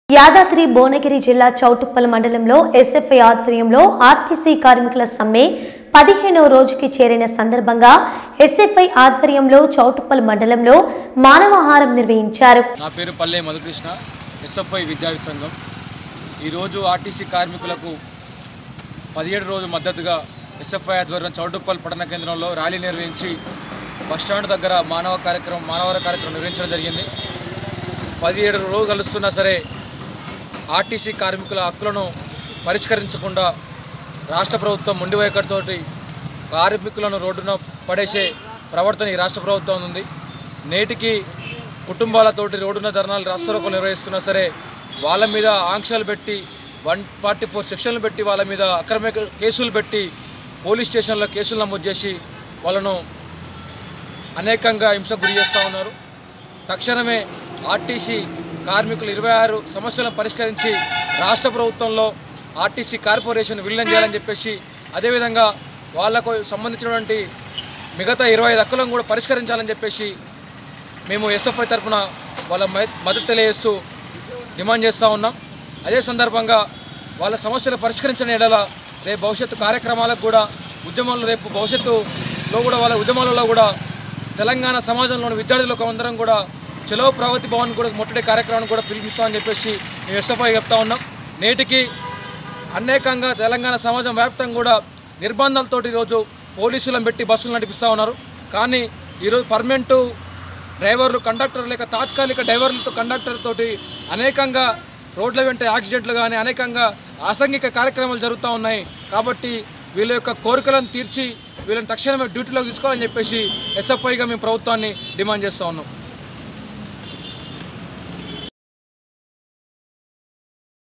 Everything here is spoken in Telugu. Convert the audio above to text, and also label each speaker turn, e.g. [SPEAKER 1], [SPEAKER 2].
[SPEAKER 1] యాదాద్రి భువనగిరి జిల్లా చౌటుప్పల్ మండలంలో ఎస్ఎఫ్ఐ ఆధ్వర్యంలో ఆర్టీసీ కార్మికుల సమ్మె పదిహేనవ రోజుకి చేరిన సందర్భంగా ఎస్ఎఫ్ఐ ఆధ్వర్యంలో చౌటుప్పల్ మండలంలో మానవహారం నిర్వహించారు
[SPEAKER 2] నా పేరు పల్లె మధుకృష్ణ ఎస్ఎఫ్ఐ విద్యార్థి సంఘం ఈరోజు ఆర్టీసీ కార్మికులకు పదిహేడు రోజు మద్దతుగా ఎస్ఎఫ్ఐ ఆధ్వర్యం చౌటుప్పల్ పట్టణ కేంద్రంలో ర్యాలీ నిర్వహించి బస్టాండ్ దగ్గర మానవ కార్యక్రమం మానవర కార్యక్రమం నిర్వహించడం జరిగింది పదిహేడు రోజులు కలుస్తున్నా సరే ఆర్టీసీ కార్మికుల హక్కులను పరిష్కరించకుండా రాష్ట్ర ప్రభుత్వం మొండి వైఖరితోటి కార్మికులను రోడ్డున పడేసే ప్రవర్తన ఈ రాష్ట్ర ప్రభుత్వం ఉంది నేటికి కుటుంబాలతోటి రోడ్డున ధర్నాలు రాష్ట్రోకలు నిర్వహిస్తున్నా సరే వాళ్ళ మీద ఆంక్షలు పెట్టి వన్ ఫార్టీ ఫోర్ సెక్షన్లు పెట్టి వాళ్ళ మీద అక్రమ కేసులు పెట్టి పోలీస్ స్టేషన్లో కేసులు నమోదు చేసి వాళ్ళను అనేకంగా హింసకు గురి చేస్తూ ఉన్నారు తక్షణమే ఆర్టీసీ కార్మికులు ఇరవై ఆరు సమస్యలను పరిష్కరించి రాష్ట్ర ప్రభుత్వంలో ఆర్టీసీ కార్పొరేషన్ విలీనం చేయాలని చెప్పేసి అదేవిధంగా వాళ్లకు సంబంధించినటువంటి మిగతా ఇరవై ఐదు హక్కులను కూడా పరిష్కరించాలని చెప్పేసి మేము ఎస్ఎఫ్ఐ తరఫున వాళ్ళ మ- మద్దతు తెలియజేస్తూ డిమాండ్ చేస్తూ ఉన్నాం అదే సందర్భంగా వాళ్ళ సమస్యలు పరిష్కరించిన ఎడల రేపు భవిష్యత్తు కార్యక్రమాలకు కూడా ఉద్యమాలు రేపు భవిష్యత్తులో కూడా వాళ్ళ ఉద్యమాలలో కూడా తెలంగాణ సమాజంలోని విద్యార్థులకు అందరం కూడా చలో ప్రగతి భవన్ కూడా ముట్టడి కార్యక్రమాన్ని కూడా పిలిపిస్తామని చెప్పేసి మేము ఎస్ఎఫ్ఐ చెప్తా ఉన్నాం నేటికి అనేకంగా తెలంగాణ సమాజం వ్యాప్తంగా కూడా నిర్బంధాలతోటి ఈరోజు పోలీసులను పెట్టి బస్సులు నడిపిస్తూ ఉన్నారు కానీ ఈరోజు పర్మనెంటు డ్రైవర్లు కండక్టర్ లేక తాత్కాలిక డ్రైవర్లతో కండక్టర్ తోటి అనేకంగా రోడ్ల వెంట యాక్సిడెంట్లు కానీ అనేకంగా అసాంఘిక కార్యక్రమాలు జరుగుతూ ఉన్నాయి కాబట్టి వీళ్ళ యొక్క కోరికలను తీర్చి వీళ్ళని తక్షణమే డ్యూటీలోకి తీసుకోవాలని చెప్పేసి ఎస్ఎఫ్ఐగా మేము ప్రభుత్వాన్ని డిమాండ్ చేస్తూ ఉన్నాం